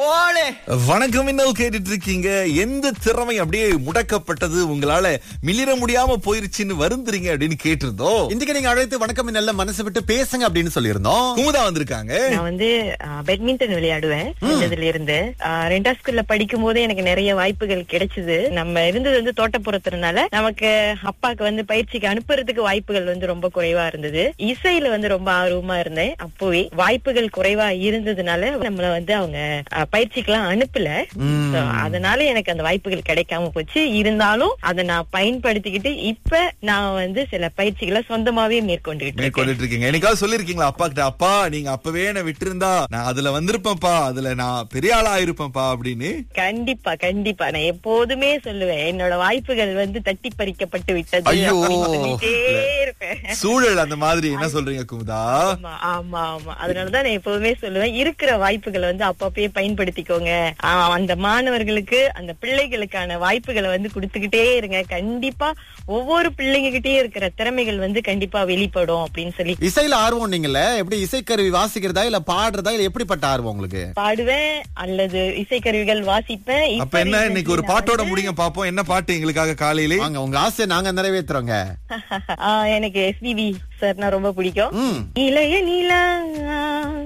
போலே வணக்கம் இன்னல் கேட்டுட்டு இருக்கீங்க எந்த திறமை அப்படியே முடக்கப்பட்டது உங்களால மிளிர முடியாம போயிருச்சுன்னு வருந்துறீங்க அப்படின்னு கேட்டிருந்தோம் இன்றைக்கு நீங்க அழைத்து வணக்கம் நல்ல மனசு விட்டு பேசுங்க அப்படின்னு சொல்லியிருந்தோம் குமுதா வந்திருக்காங்க நான் வந்து பேட்மிண்டன் விளையாடுவேன் சின்னதுல இருந்து ஆஹ் ரெண்டாம் ஸ்கூல்ல படிக்கும் போது எனக்கு நிறைய வாய்ப்புகள் கிடைச்சது நம்ம இருந்தது வந்து தோட்டப்புறத்துறதுனால நமக்கு அப்பாக்கு வந்து பயிற்சிக்கு அனுப்புறதுக்கு வாய்ப்புகள் வந்து ரொம்ப குறைவா இருந்தது இசையில வந்து ரொம்ப ஆர்வமா இருந்தேன் அப்போவே வாய்ப்புகள் குறைவா இருந்ததுனால நம்மள வந்து அவங்க ஆஹ், பயிற்சிக்கெல்லாம் அனுப்பல So, அதனால எனக்கு அந்த வாய்ப்புகள் கிடைக்காம போச்சு இருந்தாலும் அதை நான் பயன்படுத்திக்கிட்டு இப்ப நான் வந்து சில பயிற்சிகளை சொந்தமாவே மேற்கொண்டுகிட்டு இருக்கேன் மேற்கொண்டுட்டு இருக்கீங்க என்னைக்காவது சொல்லிருக்கீங்களா அப்பா கிட்ட அப்பா நீங்க அப்பவே என்ன விட்டிருந்தா நான் அதுல வந்திருப்பேன்ப்பா அதுல நான் பெரிய ஆளா இருப்பேன்ப்பா அப்படின்னு கண்டிப்பா கண்டிப்பா நான் எப்போதுமே சொல்லுவேன் என்னோட வாய்ப்புகள் வந்து தட்டி பறிக்கப்பட்டு விட்டது ஐயோ. அப்படின்னு சொல்லிட்டே இருப்பேன் சூழல் அந்த மாதிரி என்ன சொல்றீங்க குமுதா ஆமா ஆமா ஆமா அதனாலதான் நான் எப்போதுமே சொல்லுவேன் இருக்கிற வாய்ப்புகளை வந்து அப்பப்பயே பயன்படுத்திக்கோங்க ஆஹ் அந்த மாணவர்களுக்கு அந்த பிள்ளைகளுக்கான வாய்ப்புகளை வந்து கொடுத்துக்கிட்டே இருங்க கண்டிப்பா ஒவ்வொரு பிள்ளைங்க கிட்டயும் இருக்கிற திறமைகள் வந்து கண்டிப்பா வெளிப்படும் அப்படின்னு சொல்லி இசையில ஆர்வம் நீங்கல்ல எப்படி இசைக்கருவி வாசிக்கிறதா இல்ல பாடுறதா இல்ல எப்படிப்பட்ட ஆர்வம் உங்களுக்கு பாடுவேன் அல்லது இசைக்கருவிகள் வாசிப்பேன் இப்ப அப்ப என்ன இன்னைக்கு ஒரு recently பாட்டோட நான் வந்து- முடிங்க பாப்போம் என்ன பாட்டு எங்களுக்காக காலையிலே வாங்க உங்க ஆசையை நாங்க நிறைவேற்றுறோங்க ஆஹ் எனக்கு எஸ்பிபி சார்னா ரொம்ப பிடிக்கும் ம் இளைய நிலா